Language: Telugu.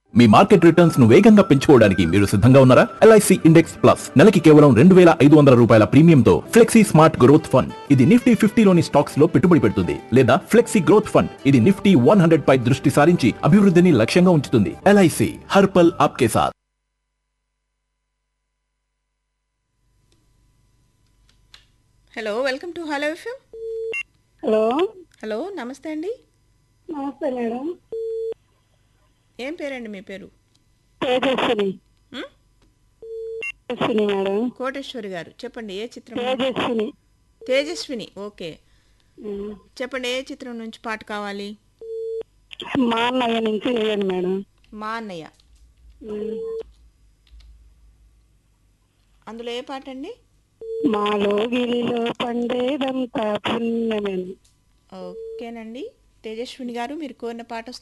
మీ మార్కెట్ రిటర్న్స్ ను వేగంగా పెంచుకోవడానికి మీరు సిద్ధంగా ఉన్నారా ఎల్ఐసి ఇండెక్స్ ప్లస్ నెలకి కేవలం రెండు వేల ఐదు వందల రూపాయల ప్రీమియంతో ఫ్లెక్సీ స్మార్ట్ గ్రోత్ ఫండ్ ఇది నిఫ్టీ ఫిఫ్టీలోని స్టాక్స్ లో పెట్టుబడి పెడుతుంది లేదా ఫ్లెక్సీ గ్రోత్ ఫండ్ ఇది నిఫ్టీ వన్ హండ్రెడ్ పై దృష్టి సారించి అభివృద్ధిని లక్ష్యంగా ఉంచుతుంది ఎల్ఐసి హర్పల్ ఆప్కే సాత్ hello welcome to hello FM hello hello నమస్తే అండి నమస్తే మేడం ఏం పేరండి మీ పేరు తేజస్విని ఉమ్? తేజస్విని మేడం కోటేశ్వరి గారు చెప్పండి ఏ చిత్రం తేజస్విని తేజస్విని ఓకే ఉమ్. చెప్పండి ఏ చిత్రం నుంచి పాట కావాలి మా అన్నయ్య నుంచి వేయండి మేడం మా అన్నయ్య ఉమ్. అందులో ఏ పాట అండి మాలో గిలిలో పండేదంతా పుణ్యమేను ఓకేనండి తేజస్విని గారు మీరు కోరిన పాట